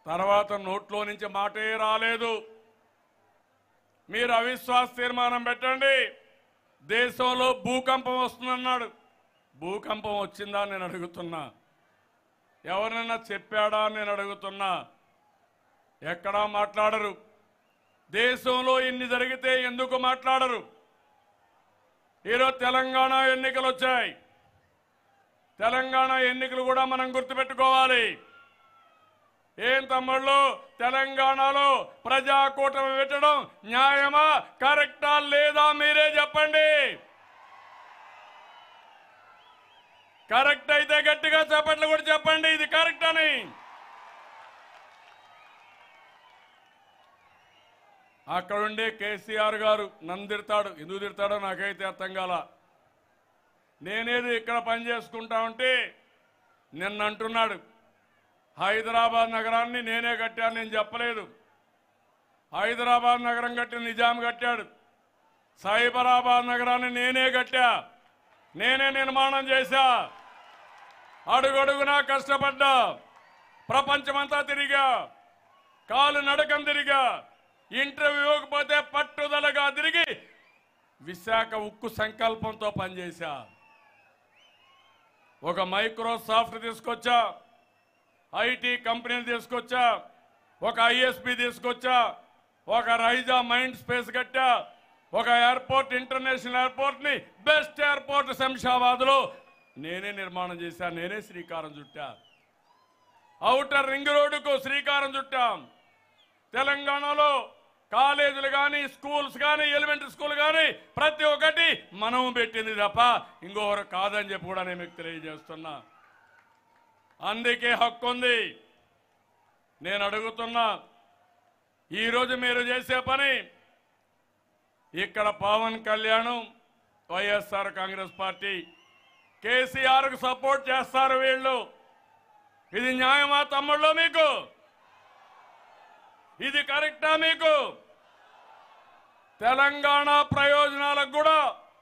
తర్వాత నోట్లో నుంచి మాటే రాలేదు మీరు అవిశ్వాస తీర్మానం పెట్టండి దేశంలో భూకంపం వస్తుందన్నాడు భూకంపం వచ్చిందా అని నేను అడుగుతున్నా ఎవరైనా చెప్పాడా అని నేను అడుగుతున్నా ఎక్కడా మాట్లాడరు దేశంలో ఇన్ని జరిగితే ఎందుకు మాట్లాడరు ఈరోజు తెలంగాణ ఎన్నికలు వచ్చాయి తెలంగాణ ఎన్నికలు కూడా మనం గుర్తుపెట్టుకోవాలి ఏం తమ్ముళ్ళు తెలంగాణలో ప్రజాకూటమి పెట్టడం న్యాయమా కరెక్టా లేదా మీరే చెప్పండి కరెక్ట్ అయితే గట్టిగా చెప్పట్లు కూడా చెప్పండి ఇది కరెక్ట్ అని అక్కడుండే కేసీఆర్ గారు నన్ను తిడతాడు ఎందుకు తిడతాడో నాకైతే అర్థం కాల నేనేది ఇక్కడ పని చేసుకుంటా ఉంటే నిన్న అంటున్నాడు హైదరాబాద్ నగరాన్ని నేనే కట్టాను నేను చెప్పలేదు హైదరాబాద్ నగరం కట్టిన నిజాం కట్టాడు సైబరాబాద్ నగరాన్ని నేనే కట్టా నేనే నిర్మాణం చేశా అడుగడుగునా కష్టపడ్డా ప్రపంచమంతా తిరిగా కాలు నడకం తిరిగా ఇంటర్వ్యూకి పోతే పట్టుదలగా తిరిగి విశాఖ ఉక్కు సంకల్పంతో పనిచేశా ఒక మైక్రోసాఫ్ట్ తీసుకొచ్చా ఐటీ కంపెనీలు తీసుకొచ్చా ఒక ఐఎస్పి తీసుకొచ్చా ఒక రైజా మైండ్ స్పేస్ కట్టా ఒక ఎయిర్పోర్ట్ ఇంటర్నేషనల్ ఎయిర్పోర్ట్ ని బెస్ట్ ఎయిర్పోర్ట్ శంషాబాద్ లో నేనే నిర్మాణం చేశా నేనే శ్రీకారం చుట్టా ఔటర్ రింగ్ రోడ్డుకు శ్రీకారం చుట్టాం తెలంగాణలో కాలేజీలు కానీ స్కూల్స్ కానీ ఎలిమెంటరీ స్కూల్ కానీ ప్రతి ఒక్కటి మనం పెట్టింది తప్ప ఇంకొకరు కాదని చెప్పి కూడా నేను మీకు తెలియజేస్తున్నా అందుకే హక్కు ఉంది నేను అడుగుతున్నా ఈరోజు మీరు చేసే పని ఇక్కడ పవన్ కళ్యాణ్ వైఎస్ఆర్ కాంగ్రెస్ పార్టీ కేసీఆర్కు సపోర్ట్ చేస్తారు వీళ్ళు ఇది న్యాయమా తమ్ముళ్ళు మీకు ఇది కరెక్టా మీకు తెలంగాణ ప్రయోజనాలకు కూడా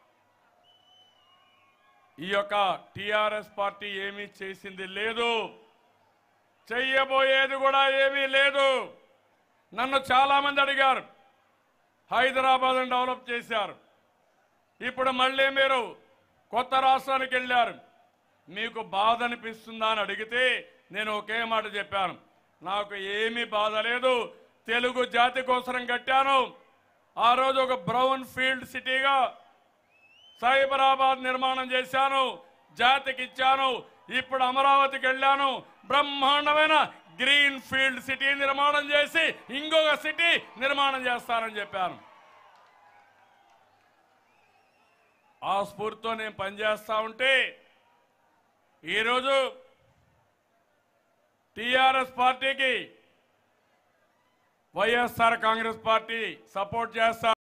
ఈ యొక్క టిఆర్ఎస్ పార్టీ ఏమీ చేసింది లేదు చెయ్యబోయేది కూడా ఏమీ లేదు నన్ను చాలా మంది అడిగారు హైదరాబాద్ డెవలప్ చేశారు ఇప్పుడు మళ్ళీ మీరు కొత్త రాష్ట్రానికి వెళ్ళారు మీకు బాధ అనిపిస్తుందా అని అడిగితే నేను ఒకే మాట చెప్పాను నాకు ఏమీ బాధ లేదు తెలుగు జాతి కోసం కట్టాను ఆ రోజు ఒక బ్రౌన్ ఫీల్డ్ సిటీగా సైబరాబాద్ నిర్మాణం చేశాను జాతికి ఇచ్చాను ఇప్పుడు అమరావతికి వెళ్ళాను బ్రహ్మాండమైన గ్రీన్ ఫీల్డ్ సిటీ నిర్మాణం చేసి ఇంకొక సిటీ నిర్మాణం చేస్తానని చెప్పాను ఆ స్ఫూర్తితో నేను పనిచేస్తా ఉంటే ఈరోజు టిఆర్ఎస్ పార్టీకి వైఎస్ఆర్ కాంగ్రెస్ పార్టీ సపోర్ట్ చేస్తా